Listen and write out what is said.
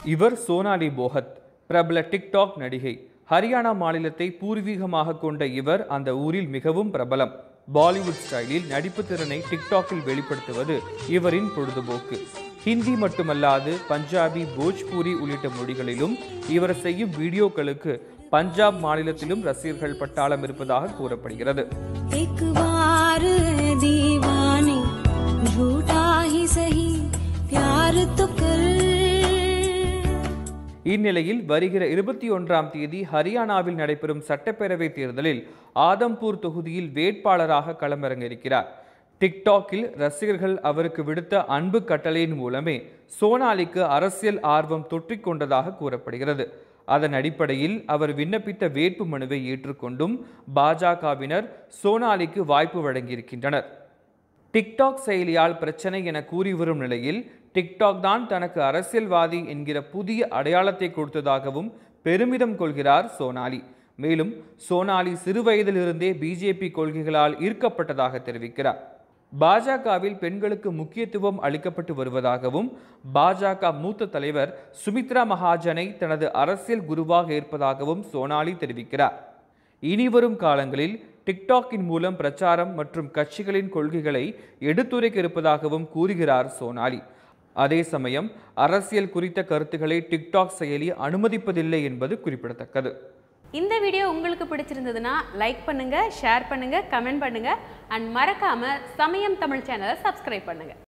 இவர் சோனாலி போகத் பிரபல டிக்டாக் நடிகை ஹரியானா மாநிலத்தை பூர்வீகமாக கொண்ட இவர் அந்த ஊரில் மிகவும் பிரபலம் பாலிவுட் ஸ்டைலில் நடிப்பு திறனை டிக்டாக்கில் வெளிப்படுத்துவது இவரின் பொழுதுபோக்கு ஹிந்தி மட்டுமல்லாது பஞ்சாபி போஜ்பூரி உள்ளிட்ட மொழிகளிலும் இவர் செய்யும் வீடியோக்களுக்கு பஞ்சாப் மாநிலத்திலும் ரசிகர்கள் பட்டாளம் இருப்பதாக கூறப்படுகிறது एक बार है दीवाने झूठा ही सही प्यार तो कर இந்நிலையில் வருகிற இருபத்தி ஒன்றாம் தேதி ஹரியானாவில் நடைபெறும் சட்டப்பேரவை தேர்தலில் ஆதம்பூர் தொகுதியில் வேட்பாளராக களமிறங்க இருக்கிறார் டிக்டாக்கில் ரசிகர்கள் அவருக்கு விடுத்த அன்பு கட்டளையின் மூலமே சோனாலிக்கு அரசியல் ஆர்வம் தொற்றிக் கொண்டதாக கூறப்படுகிறது அதன் அடிப்படையில் அவர் விண்ணப்பித்த வேட்பு மனுவை ஏற்றுக்கொண்டும் பாஜகவினர் சோனாலிக்கு வாய்ப்பு வழங்கியிருக்கின்றனர் டிக்டாக் செயலியால் பிரச்சனை என கூறி வரும் நிலையில் டிக்டாக் தான் தனக்கு அரசியல்வாதி என்கிற புதிய அடையாளத்தை கொடுத்ததாகவும் பெருமிதம் கொள்கிறார் சோனாலி மேலும் சோனாலி சிறுவயதிலிருந்தே பிஜேபி கொள்கைகளால் ஈர்க்கப்பட்டதாக தெரிவிக்கிறார் பாஜகவில் பெண்களுக்கு முக்கியத்துவம் அளிக்கப்பட்டு வருவதாகவும் பாஜக மூத்த தலைவர் சுமித்ரா மகாஜனை தனது அரசியல் குருவாக ஏற்பதாகவும் சோனாலி தெரிவிக்கிறார் இனிவரும் காலங்களில் டிக்டாக்கின் மூலம் பிரச்சாரம் மற்றும் கட்சிகளின் கொள்கைகளை எடுத்துரைக்க இருப்பதாகவும் கூறுகிறார் சோனாலி அதே சமயம் அரசியல் குறித்த கருத்துக்களை டிக்டாக் செயலி அனுமதிப்பதில்லை என்பது குறிப்பிடத்தக்கது இந்த வீடியோ உங்களுக்கு பிடிச்சிருந்ததுன்னா லைக் பண்ணுங்க ஷேர் பண்ணுங்க கமெண்ட் பண்ணுங்க அண்ட் மறக்காம சமயம் தமிழ் சேனலை சப்ஸ்கிரைப் பண்ணுங்க